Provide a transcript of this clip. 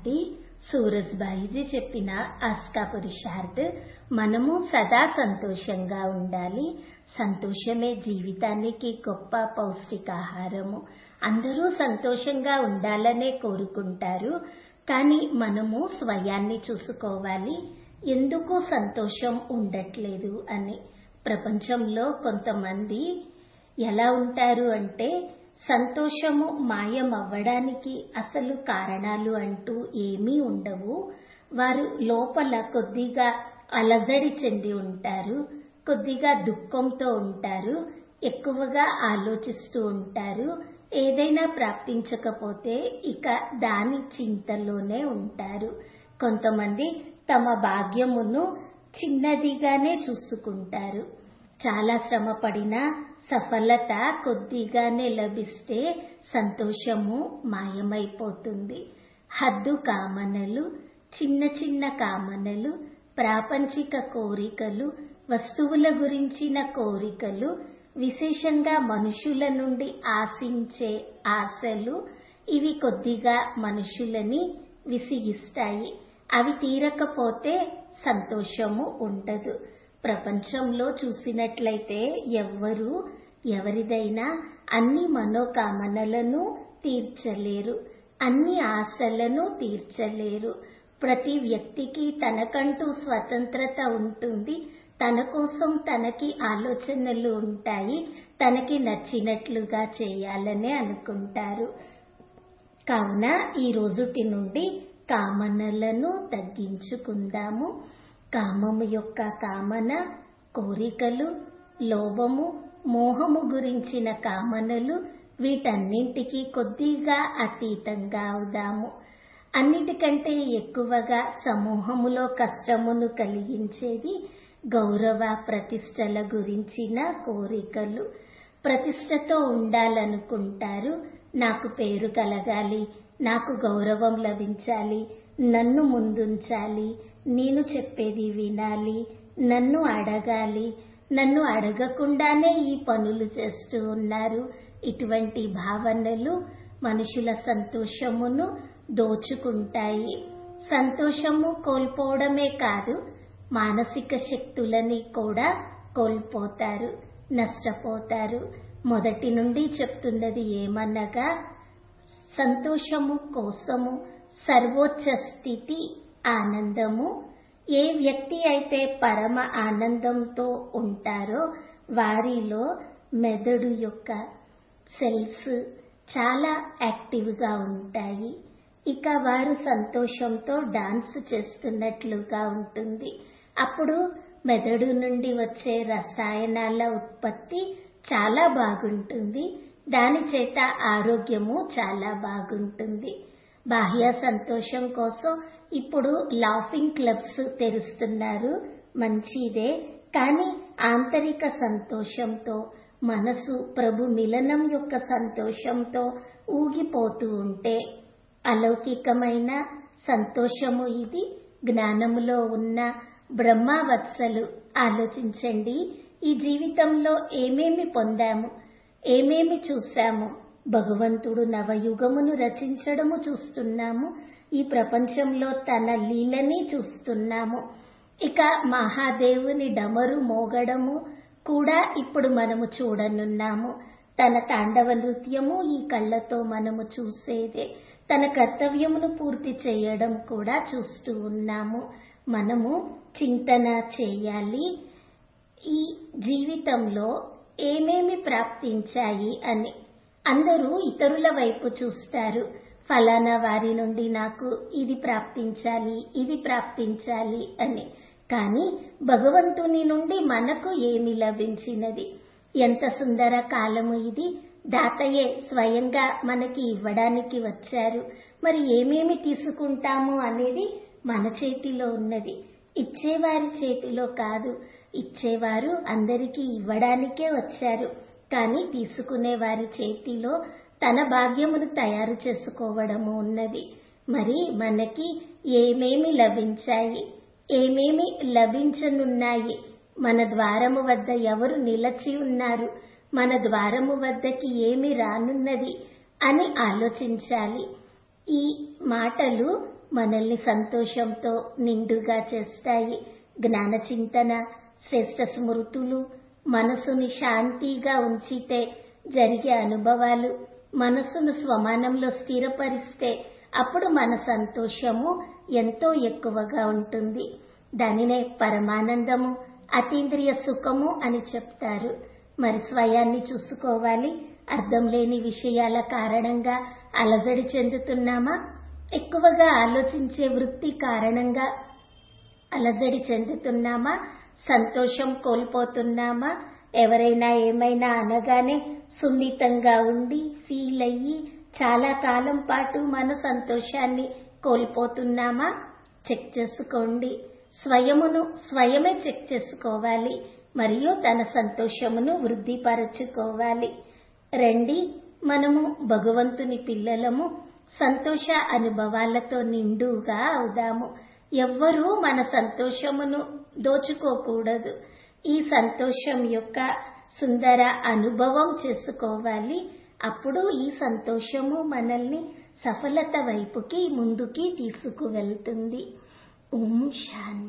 శాంతి సూరజ్బాయిజీ చెప్పిన ఆస్కా పురుషార్థ్ మనము సదా సంతోషంగా ఉండాలి సంతోషమే జీవితానికి గొప్ప పౌష్టికాహారము అందరూ సంతోషంగా ఉండాలనే కోరుకుంటారు కానీ మనము స్వయాన్ని చూసుకోవాలి ఎందుకు సంతోషం ఉండట్లేదు అని ప్రపంచంలో కొంతమంది ఎలా ఉంటారు అంటే సంతోషము మాయం అవ్వడానికి అసలు కారణాలు అంటూ ఏమీ ఉండవు వారు లోపల కొద్దిగా అలజడి చెంది ఉంటారు కొద్దిగా దుఃఖంతో ఉంటారు ఎక్కువగా ఆలోచిస్తూ ఉంటారు ఏదైనా ప్రాప్తించకపోతే ఇక దాని చింతలోనే ఉంటారు కొంతమంది తమ భాగ్యమును చిన్నదిగానే చూసుకుంటారు చాలా శ్రమ పడినా సఫలత కొద్దిగానే లభిస్తే సంతోషము మాయమైపోతుంది హద్దు కామనలు చిన్న చిన్న కామనలు ప్రాపంచిక కోరికలు వస్తువుల గురించిన కోరికలు విశేషంగా మనుషుల నుండి ఆశించే ఆశలు ఇవి కొద్దిగా మనుషులని విసిగిస్తాయి అవి తీరకపోతే సంతోషము ఉండదు ప్రపంచంలో చూసినట్లయితే ఎవ్వరూ ఎవరిదైనా అన్ని మనోకామనలను తీర్చలేరు అన్ని ఆశలను తీర్చలేరు ప్రతి వ్యక్తికి తనకంటూ స్వతంత్రత ఉంటుంది తన కోసం తనకి ఆలోచనలు ఉంటాయి తనకి నచ్చినట్లుగా చేయాలనే అనుకుంటారు కావున ఈ రోజుటి నుండి కామనలను తగ్గించుకుందాము కామము యొక్క కామన కోరికలు లోభము మోహము గురించిన కామనలు వీటన్నింటికి కొద్దిగా అతీతంగా అవుదాము అన్నిటికంటే ఎక్కువగా సమూహములో కష్టమును కలిగించేది గౌరవ ప్రతిష్టల గురించిన కోరికలు ప్రతిష్టతో ఉండాలనుకుంటారు నాకు పేరు కలగాలి నాకు గౌరవం లభించాలి నన్ను ముందుంచాలి నేను చెప్పేది వినాలి నన్ను అడగాలి నన్ను అడగకుండానే ఈ పనులు చేస్తూ ఉన్నారు ఇటువంటి భావనలు మనుషుల సంతోషమును దోచుకుంటాయి సంతోషము కోల్పోవడమే కాదు మానసిక శక్తులని కూడా కోల్పోతారు నష్టపోతారు మొదటి నుండి చెప్తున్నది ఏమనగా సంతోషము కోసము సర్వోచ్చ స్థితి ఆనందము ఏ వ్యక్తి అయితే పరమ ఆనందంతో ఉంటారో వారిలో మెదడు యొక్క సెల్స్ చాలా యాక్టివ్గా ఉంటాయి ఇక వారు సంతోషంతో డాన్స్ చేస్తున్నట్లుగా ఉంటుంది అప్పుడు మెదడు నుండి వచ్చే రసాయనాల ఉత్పత్తి చాలా బాగుంటుంది దాని చేత ఆరోగ్యము చాలా బాగుంటుంది బాహ్య సంతోషం కోసం ఇప్పుడు లాఫింగ్ క్లబ్స్ తెరుస్తున్నారు మంచిదే కానీ ఆంతరిక సంతోషంతో మనసు ప్రభు మిలనం యొక్క సంతోషంతో ఊగిపోతూ ఉంటే అలౌకికమైన సంతోషము ఇది జ్ఞానములో ఉన్న బ్రహ్మవత్సలు ఆలోచించండి ఈ జీవితంలో ఏమేమి పొందాము ఏమేమి చూశాము భగవంతుడు నవయుగమును రచించడము చూస్తున్నాము ఈ ప్రపంచంలో తన లీలని చూస్తున్నాము ఇక మహాదేవుని డమరు మోగడము కూడా ఇప్పుడు మనము చూడనున్నాము తన తాండవ నృత్యము ఈ కళ్ళతో మనము చూసేదే తన కర్తవ్యమును పూర్తి చేయడం కూడా చూస్తూ ఉన్నాము మనము చింతన చేయాలి ఈ జీవితంలో ఏమేమి ప్రాప్తించాయి అని అందరూ ఇతరుల వైపు చూస్తారు ఫలానా వారి నుండి నాకు ఇది ప్రాప్తించాలి ఇది ప్రాప్తించాలి అని కానీ భగవంతుని నుండి మనకు ఏమి లభించినది ఎంత సుందర కాలము ఇది దాతయే స్వయంగా మనకి ఇవ్వడానికి వచ్చారు మరి ఏమేమి తీసుకుంటాము అనేది మన చేతిలో ఉన్నది ఇచ్చేవారి చేతిలో కాదు ఇచ్చేవారు అందరికీ ఇవ్వడానికే వచ్చారు కానీ తీసుకునే వారి చేతిలో తన భాగ్యమును తయారు చేసుకోవడము ఉన్నది మరి మనకి ఏమేమి లభించాయి ఏమేమి లభించనున్నాయి మన ద్వారము వద్ద ఎవరు నిలచి ఉన్నారు మన ద్వారము వద్దకి ఏమి రానున్నది అని ఆలోచించాలి ఈ మాటలు మనల్ని సంతోషంతో నిండుగా చేస్తాయి జ్ఞాన చింతన శ్రేష్ట స్మృతులు మనసుని శాంతిగా ఉంచితే జరిగే అనుభవాలు మనసును స్వమానంలో స్థిరపరిస్తే అప్పుడు మన సంతోషము ఎంతో ఎక్కువగా ఉంటుంది దానినే పరమానందము అతీంద్రియ సుఖము అని చెప్తారు మరి స్వయాన్ని చూసుకోవాలి అర్థం లేని విషయాల కారణంగా అలజడి చెందుతున్నామా ఎక్కువగా ఆలోచించే వృత్తి కారణంగా అలజడి చెందుతున్నామా సంతోషం కోల్పోతున్నామా ఎవరైనా ఏమైనా అనగానే సున్నితంగా ఉండి ఫీల్ అయ్యి చాలా కాలం పాటు మన సంతోషాన్ని కోల్పోతున్నామా చెక్ చేసుకోండి స్వయమును స్వయమే చెక్ చేసుకోవాలి మరియు తన సంతోషమును వృద్ధిపరచుకోవాలి రండి మనము భగవంతుని పిల్లలము సంతోష అనుభవాలతో నిండుగా అవుదాము ఎవ్వరూ మన సంతోషమును దోచుకోకూడదు ఈ సంతోషం యొక్క సుందర అనుభవం చేసుకోవాలి అప్పుడు ఈ సంతోషము మనల్ని సఫలత వైపుకి ముందుకి తీసుకువెళ్తుంది ఓం శాంతి